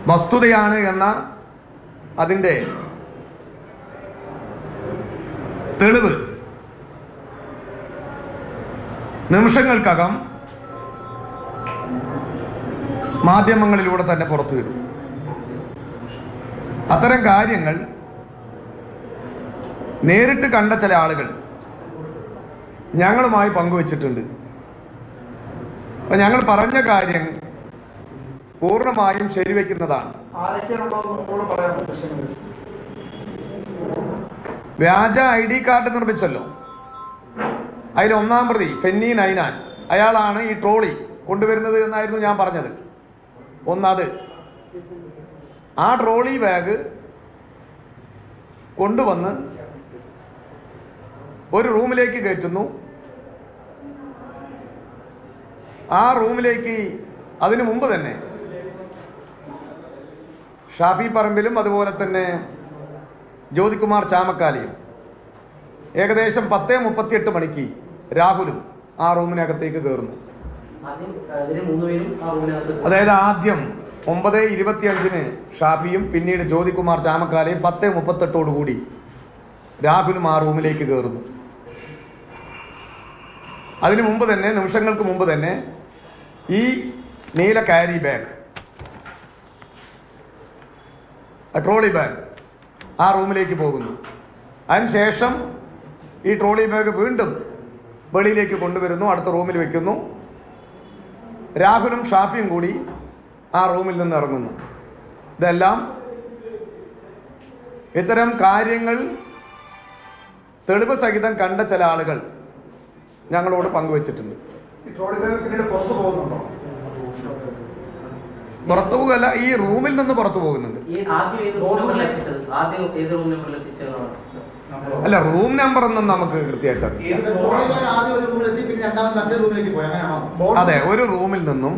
വസ്തുതയാണ് എന്ന അതിൻ്റെ തെളിവ് നിമിഷങ്ങൾക്കകം മാധ്യമങ്ങളിലൂടെ തന്നെ പുറത്തു വരും അത്തരം കാര്യങ്ങൾ നേരിട്ട് കണ്ട ചില ആളുകൾ ഞങ്ങളുമായി പങ്കുവച്ചിട്ടുണ്ട് അപ്പം ഞങ്ങൾ പറഞ്ഞ കാര്യം പൂർണ്ണമായും ശരിവെക്കുന്നതാണ് ആരൊക്കെയാണുള്ളതെന്ന് ഒന്നുകൂടെ പറയാമോ ദൃശ്യങ്ങളിൽ വ്യാജ ഐ ഡി കാർഡ് നിർമ്മിച്ചല്ലോ അതിൽ ഒന്നാം പ്രതി ഫെന്നി നൈനാൻ അയാളാണ് ഈ ട്രോളി കൊണ്ടുവരുന്നത് എന്നായിരുന്നു ഞാൻ പറഞ്ഞത് ഒന്നത് ആ ട്രോളി ബാഗ് കൊണ്ടുവന്ന് ഒരു റൂമിലേക്ക് കയറ്റുന്നു ആ റൂമിലേക്ക് അതിനു മുമ്പ് തന്നെ ഷാഫി പറമ്പിലും അതുപോലെ തന്നെ ജ്യോതികുമാർ ചാമക്കാലിയും ഏകദേശം പത്തേ മുപ്പത്തിയെട്ട് മണിക്ക് രാഹുലും ആ റൂമിനകത്തേക്ക് കയറുന്നു ആദ്യം ഇവര് മൂന്നുപേരും ആ റൂമിനകത്ത് അതായത് ആദ്യം ഒമ്പത് ഇരുപത്തിയഞ്ചിന് ഷാഫിയും പിന്നീട് ജ്യോതികുമാർ ചാമക്കാലയും പത്ത് മുപ്പത്തെട്ടോടു കൂടി രാഹുലും ആ റൂമിലേക്ക് കയറുന്നു അതിനു മുമ്പ് തന്നെ നിമിഷങ്ങൾക്ക് മുമ്പ് തന്നെ ഈ നീല കാരി ബാഗ് ട്രോളി ബാഗ് ആ റൂമിലേക്ക് പോകുന്നു അതിനുശേഷം ഈ ട്രോളി ബാഗ് വീണ്ടും വെളിയിലേക്ക് കൊണ്ടുവരുന്നു അടുത്ത റൂമിൽ വെക്കുന്നു രാഹുലും ഷാഫിയും കൂടി ആ റൂമിൽ നിന്ന് ഇറങ്ങുന്നു ഇതെല്ലാം ഇത്തരം കാര്യങ്ങൾ തെളിവ് സഹിതം കണ്ട ചില ആളുകൾ ഞങ്ങളോട് പങ്കുവച്ചിട്ടുണ്ട് ഈ ട്രോളി ബാഗ് പിന്നീട് പുറത്തു പോകുന്നുണ്ടോ പുറത്തു പോകല്ല ഈ റൂമിൽ നിന്ന് പുറത്തു പോകുന്നുണ്ട് ഈ ആദ്യം ഏത് റൂം നമ്പറിൽ എത്തിച്ചത് ആദ്യം ഏത് റൂം നമ്പറിൽ എത്തിച്ചതാണ് അല്ല റൂം നമ്പർ ഒന്നും നമുക്ക് കൃത്യമായിട്ട് അറിയില്ല ട്രോളി ബാഗ് ആദ്യം ഒരു റൂമിലെത്തി പിന്നെ രണ്ടാമത് മറ്റേ റൂമിലേക്ക് പോയി അങ്ങനെയാണോ ബോർഡ് അതെ ഒരു റൂമിൽ നിന്നും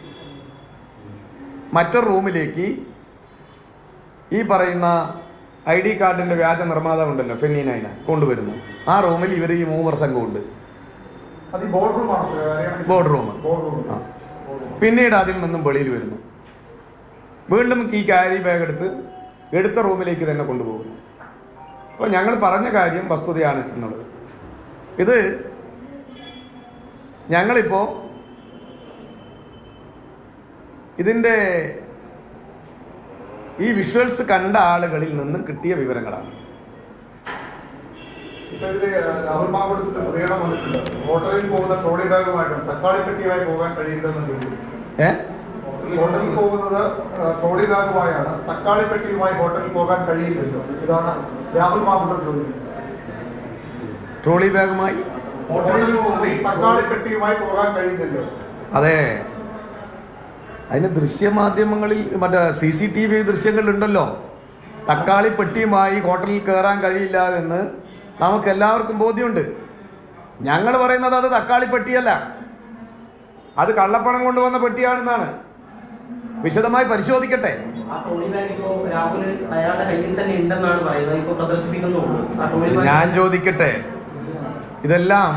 മറ്റൊരു റൂമിലേക്ക് ഈ പറയുന്ന ഐ ഡി കാർഡിന്റെ വ്യാജ നിർമ്മാതാവ് ഉണ്ടല്ലോ ഫെന്നി നൈന കൊണ്ടുവരുന്നു ആ റൂമിൽ ഇവർ ഈ മൂവർ സംഘമുണ്ട് അത് ഈ ബോർഡ് റൂമാണ് സാർ അറിയാമെങ്കിൽ ബോർഡ് റൂം ബോർഡ് റൂം ആ. പിന്നീട് അതിൽ നിന്നും വെളിയിൽ വരുന്നു വീണ്ടും ഈ ക്യാരി ബാഗ് എടുത്ത് എടുത്ത റൂമിലേക്ക് തന്നെ കൊണ്ടുപോകുന്നു അപ്പോൾ ഞങ്ങൾ പറഞ്ഞ കാര്യം വസ്തുതയാണ് എന്നുള്ളത് ഇത് ഞങ്ങളിപ്പോൾ ഇതിൻ്റെ ഈ വിഷ്വൽസ് കണ്ട ആളുകളിൽ നിന്ന് കിട്ടിയ വിവരങ്ങളാണ് ഇപ്പൊ ഇതില് രാഹുൽ മാവട്ടത്തിന്റെ പ്രതികരണം വന്നിട്ടുണ്ട് ഹോട്ടലിൽ പോകുന്ന ട്രോളി ബാഗുമായിട്ടും തക്കാളി പെട്ടിയുമായി പോകാൻ കഴിയില്ലെന്ന് ചോദിച്ചു ഏ ഹോട്ടലിൽ പോകുന്നത് ആ, ട്രോളി ബാഗുമായാണ് തക്കാളി പെട്ടിയുമായി ഹോട്ടലിൽ പോകാൻ കഴിയില്ലല്ലോ ഇതാണ് രാഹുൽ മാവട്ടർ ചോദിക്കുന്നത് ട്രോളി ബാഗുമായി ഹോട്ടലിൽ പോകുന്ന തക്കാളി പെട്ടിയുമായി പോകാൻ കഴിയില്ലല്ലോ അതെ അതിന് ദൃശ്യമാധ്യമങ്ങളിൽ മറ്റേ സി സി ടി വി ദൃശ്യങ്ങളുണ്ടല്ലോ തക്കാളി പെട്ടിയുമായി ഹോട്ടലിൽ കയറാൻ കഴിയില്ല എന്ന് നമുക്ക് എല്ലാവർക്കും ബോധ്യമുണ്ട് ഞങ്ങൾ പറയുന്നത് അത് തക്കാളി പെട്ടിയല്ല അത് കള്ളപ്പണം കൊണ്ടുവന്ന പെട്ടിയാണെന്നാണ് വിശദമായി പരിശോധിക്കട്ടെ ആ ട്രോളി ബാഗ് ഇപ്പോ രാഹുൽ അയാളുടെ കയ്യിൽ തന്നെ ഉണ്ടെന്നാണ് പറയുന്നത് ഇപ്പൊ പ്രദർശിപ്പിക്കുന്നുള്ളൂ ആ ട്രോളി ബാഗ് ഞാൻ ചോദിക്കട്ടെ ഇതെല്ലാം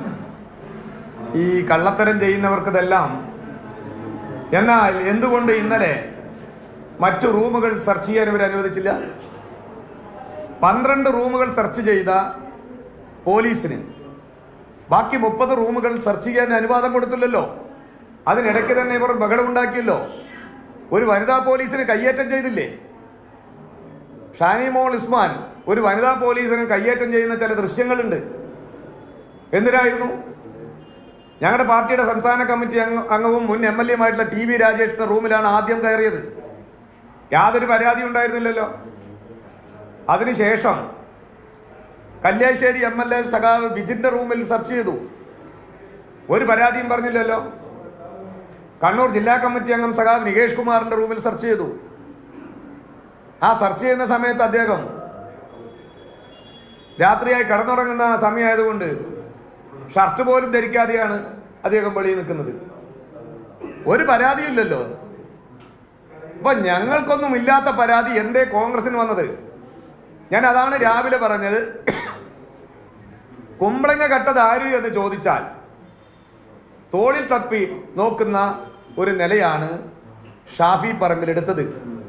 ഈ കള്ളത്തരം ചെയ്യുന്നവർക്ക് ഇതെല്ലാം എന്നാൽ എന്തുകൊണ്ട് ഇന്നലെ മറ്റു റൂമുകൾ സെർച്ച് ചെയ്യാൻ ഇവർ അനുവദിച്ചില്ല പന്ത്രണ്ട് റൂമുകൾ സെർച്ച് ചെയ്ത പോലീസിന് ബാക്കി മുപ്പത് റൂമുകൾ സെർച്ച് ചെയ്യാൻ അനുവാദം കൊടുത്തില്ലല്ലോ അതിനിടയ്ക്ക് തന്നെ ഇവർ ബഹളമുണ്ടാക്കിയല്ലോ ഒരു വനിതാ പോലീസിന് കയ്യേറ്റം ചെയ്തില്ലേ ഷാനി മോൾ ഉസ്മാൻ ഒരു വനിതാ പോലീസിന് കയ്യേറ്റം ചെയ്യുന്ന ചില ദൃശ്യങ്ങളുണ്ട് എന്തിനായിരുന്നു ഞങ്ങളുടെ പാർട്ടിയുടെ സംസ്ഥാന കമ്മിറ്റി അംഗ അംഗവും മുൻ എം എൽ എമായിട്ടുള്ള ടി വി രാജേഷിന്റെ റൂമിലാണ് ആദ്യം കയറിയത് യാതൊരു പരാതി ഉണ്ടായിരുന്നില്ലല്ലോ അതിനുശേഷം കല്യാശ്ശേരി എം എൽ എ സഖാവ് വിജിന്റെ റൂമിൽ സെർച്ച് ചെയ്തു ഒരു പരാതിയും പറഞ്ഞില്ലല്ലോ കണ്ണൂർ ജില്ലാ കമ്മിറ്റി അംഗം സഖാവ് നികേഷ് കുമാറിന്റെ റൂമിൽ സെർച്ച് ചെയ്തു ആ സെർച്ച് ചെയ്യുന്ന സമയത്ത് അദ്ദേഹം രാത്രിയായി കിടന്നുറങ്ങുന്ന സമയമായതുകൊണ്ട് ഷർട്ട് പോലും ധരിക്കാതെയാണ് അദ്ദേഹം വെളിയിൽ നിൽക്കുന്നത് ഒരു പരാതിയില്ലല്ലോ അപ്പൊ ഞങ്ങൾക്കൊന്നും ഇല്ലാത്ത പരാതി എന്തേ കോൺഗ്രസിന് വന്നത് ഞാൻ അതാണ് രാവിലെ പറഞ്ഞത് കുമ്പളങ്ങ കട്ടത് ആര് എന്ന് ചോദിച്ചാൽ തോളിൽ തപ്പി നോക്കുന്ന ഒരു നിലയാണ് ഷാഫി പറമ്പിലെടുത്തത്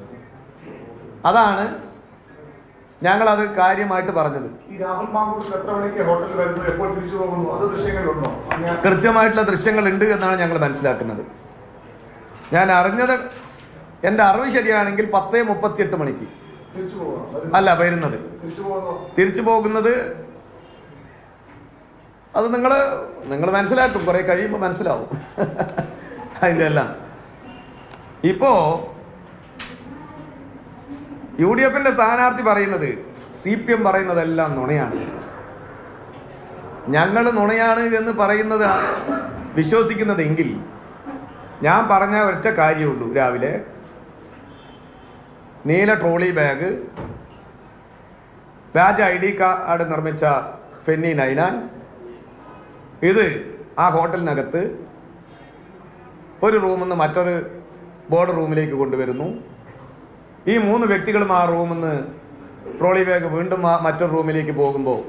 അതാണ് ഞങ്ങളത് കാര്യമായിട്ട് പറഞ്ഞത് ഈ രാഹുൽ മാങ്കൂട്ടത്തിൽ എത്ര മണിക്ക് ഹോട്ടലിൽ വരുന്നു എപ്പോൾ തിരിച്ചു പോകുന്നു അത് ദൃശ്യങ്ങളിലുണ്ടോ അങ്ങനെ കൃത്യമായിട്ടുള്ള ദൃശ്യങ്ങളുണ്ട് എന്നാണ് ഞങ്ങൾ മനസ്സിലാക്കുന്നത് ഞാൻ അറിഞ്ഞത് എൻ്റെ അറിവ് ശരിയാണെങ്കിൽ പത്തേ മുപ്പത്തിയെട്ട് മണിക്ക് തിരിച്ചു പോകണം അല്ല വരുന്നത് തിരിച്ചു പോകുന്നു തിരിച്ചു പോകുന്നത് അത് നിങ്ങൾ നിങ്ങൾ മനസ്സിലാക്കും കുറേ കഴിയുമ്പോൾ മനസ്സിലാവും അതിൻ്റെ എല്ലാം ഇപ്പോൾ യു ഡി എഫിൻ്റെ സ്ഥാനാർത്ഥി പറയുന്നത് സി പി എം പറയുന്നതെല്ലാം നുണയാണ് ഞങ്ങൾ നുണയാണ് എന്ന് പറയുന്നത് വിശ്വസിക്കുന്നതെങ്കിൽ ഞാൻ പറഞ്ഞ ഒറ്റ കാര്യമുള്ളൂ രാവിലെ നീല ട്രോളി ബാഗ് വ്യാജ ഐ ഡി കാർഡ് നിർമ്മിച്ച ഫെന്നി നൈനാൻ ഇത് ആ ഹോട്ടലിനകത്ത് ഒരു റൂമിൽ നിന്ന് മറ്റൊരു ബോർഡ് റൂമിലേക്ക് കൊണ്ടുവരുന്നു ഈ മൂന്ന് വ്യക്തികളും ആ റൂമിൽ നിന്ന് ട്രോളി ബാഗ് വീണ്ടും ആ മറ്റൊരു റൂമിലേക്ക് പോകുമ്പോൾ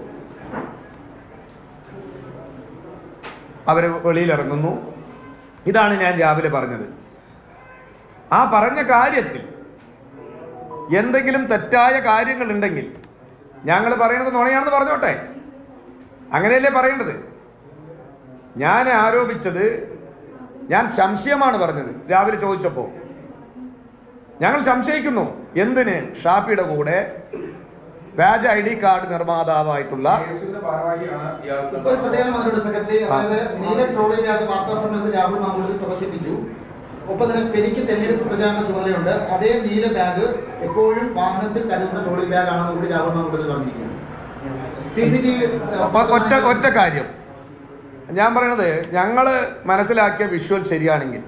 അവർ വെളിയിലിറങ്ങുന്നു ഇതാണ് ഞാൻ രാവിലെ പറഞ്ഞത് ആ പറഞ്ഞ കാര്യത്തിൽ എന്തെങ്കിലും തെറ്റായ കാര്യങ്ങൾ ഉണ്ടെങ്കിൽ ഞങ്ങൾ പറയുന്നത് നുണയാണെന്ന് പറഞ്ഞോട്ടെ അങ്ങനെയല്ലേ പറയേണ്ടത് ഞാൻ ആരോപിച്ചത് ഞാൻ സംശയമാണ് പറഞ്ഞത് രാവിലെ ചോദിച്ചപ്പോൾ ഞങ്ങൾ സംശയിക്കുന്നു എന്തിന് ഷാഫിയുടെ കൂടെ വ്യാജ ഐ ഡി കാർഡ് നിർമ്മാതാവായിട്ടുള്ള കേസിന്റെ ഭാഗമായിയാണ് ഇയാൾക്ക് ഇപ്പോൾ ഒരു പ്രതികരണം വന്നിട്ടുണ്ട് സെക്രട്ടറി അതായത് നീല ട്രോളി ബാഗ് വാർത്താ സമ്മേളനത്തിൽ രാഹുൽ മാങ്കൂട്ടത്തിൽ പ്രദർശിപ്പിച്ചു ഒപ്പം തന്നെ ഫെനിക്ക് തെരഞ്ഞെടുപ്പ് പ്രചാരണ ചുമതലയുണ്ട് അതേ നീല ബാഗ് എപ്പോഴും വാഹനത്തിൽ കരുതുന്ന ട്രോളി ബാഗ് ആണെന്ന് കൂടി രാഹുൽ മാങ്കൂട്ടത്തിൽ പറഞ്ഞിരിക്കുന്നു സി സി ടി ഒ- ഒറ്റ ഒറ്റ കാര്യം ഞാൻ പറയണത് ഞങ്ങൾ മനസ്സിലാക്കിയ വിഷ്വൽ ശരിയാണെങ്കിൽ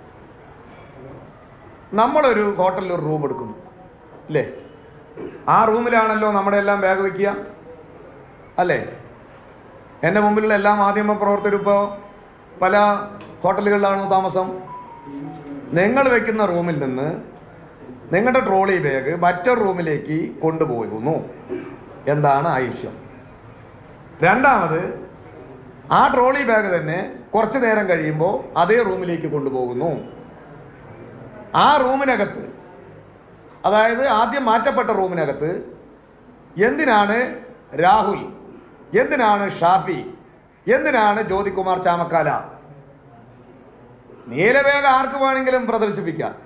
നമ്മളൊരു ഹോട്ടലിൽ ഒരു റൂം എടുക്കുന്നു അല്ലേ ആ റൂമിലാണല്ലോ നമ്മുടെ എല്ലാം ബാഗ് വയ്ക്കുക അല്ലേ എൻ്റെ മുമ്പിലുള്ള എല്ലാ മാധ്യമ പ്രവർത്തകരും ഇപ്പോൾ പല ഹോട്ടലുകളിലാണ് താമസം നിങ്ങൾ വെക്കുന്ന റൂമിൽ നിന്ന് നിങ്ങളുടെ ട്രോളി ബാഗ് മറ്റൊരു റൂമിലേക്ക് കൊണ്ടുപോകുന്നു എന്താണ് ആവശ്യം രണ്ടാമത് ആ ട്രോളി ബാഗ് തന്നെ കുറച്ച് നേരം കഴിയുമ്പോൾ അതേ റൂമിലേക്ക് കൊണ്ടുപോകുന്നു ആ റൂമിനകത്ത് അതായത് ആദ്യം മാറ്റപ്പെട്ട റൂമിനകത്ത് എന്തിനാണ് രാഹുൽ എന്തിനാണ് ഷാഫി എന്തിനാണ് ജ്യോതികുമാർ ചാമക്കാല നീലവേഗ ആർക്ക് വേണമെങ്കിലും പ്രദർശിപ്പിക്കാം